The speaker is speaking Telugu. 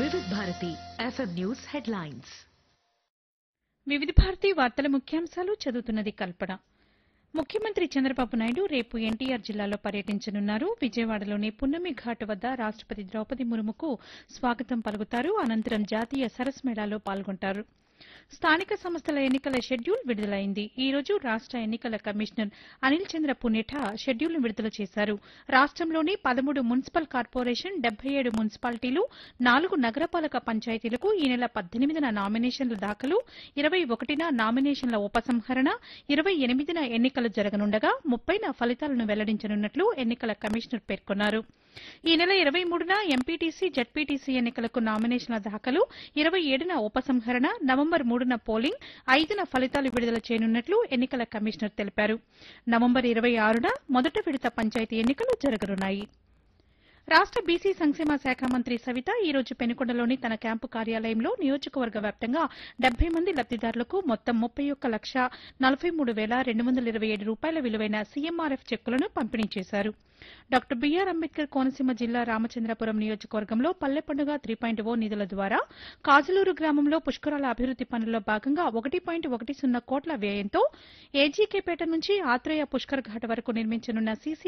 వివిధ భారతి ఎఫ్ఎం న్యూస్ హెడ్లైన్స్ వివిధ భారతి వార్తల ముఖ్యాంశాలు చదువుతున్నది కల్పన ముఖ్యమంత్రి చంద్రబాబు నాయుడు రేపు ఎన్టీఆర్ జిల్లాలో పర్యటించనున్నారు విజయవాడలోని పున్నమి ఘాట్ వద్ద రాష్టపతి ద్రౌపది ముర్ముకు స్వాగతం పలుకుతారు అనంతరం జాతీయ సరస్ మేళాలో పాల్గొంటారు స్థానిక సంస్థల ఎన్నికల షెడ్యూల్ విడుదలైంది ఈ రోజు రాష్ట ఎన్నికల కమిషనర్ అనిల్ చంద్ర పునేఠా షెడ్యూల్ను విడుదల చేశారు రాష్టంలోని పదమూడు మున్సిపల్ కార్పొరేషన్ డెబ్బై ఏడు మున్సిపాలిటీలు నాలుగు నగరపాలక పంచాయతీలకు ఈ నెల పద్దెనిమిదిన నామినేషన్ల దాఖలు ఇరవై ఒకటిన నామినేషన్ల ఉపసంహరణ ఇరవై ఎనిమిదిన ఎన్నికలు జరగనుండగా ముప్పైన ఫలితాలను వెల్లడించనున్నట్లు ఎన్నికల కమిషనర్ పేర్కొన్నారు ఈ నెల ఇరవై మూడున ఎంపీటీసీ జడ్పీటీసీ ఎన్నికలకు నామినేషన్ల దాఖలు ఇరవై ఏడున ఉపసంహరణ నవంబర్ మూడున పోలింగ్ ఐదున ఫలితాలు విడుదల చేయనున్నట్లు ఎన్నికల కమిషనర్ తెలిపారు నవంబర్ ఇరవై ఆరున మొదటి విడత పంచాయతీ ఎన్నికలు జరగనున్నాయి రాష్ట బీసీ సంక్షేమ శాఖ మంత్రి సవిత ఈ రోజు పెనుకొండలోని తన క్యాంపు కార్యాలయంలో నియోజకవర్గ వ్యాప్తంగా డెబ్బై మంది లబ్దిదారులకు మొత్తం ముప్పై ఒక్క లక్ష నలభై మూడు వేల రెండు వందల ఇరవై ఏడు రూపాయల విలువైన సీఎంఆర్ఎఫ్ చెక్కులను పంపిణీ చేశారు డాక్టర్ బీఆర్ అంబేద్కర్ కోనసీమ జిల్లా రామచంద్రపురం నియోజకవర్గంలో పల్లె పండుగ త్రీ పాయింట్ ఓ నిధుల ద్వారా కాజలూరు గ్రామంలో పుష్కరాల అభివృద్ది పనుల్లో భాగంగా ఒకటి పాయింట్ ఒకటి సున్నా కోట్ల వ్యయంతో ఏజీకేపేట నుంచి ఆత్రేయ పుష్కర్ ఘాట్ వరకు నిర్మించనున్న సీసీ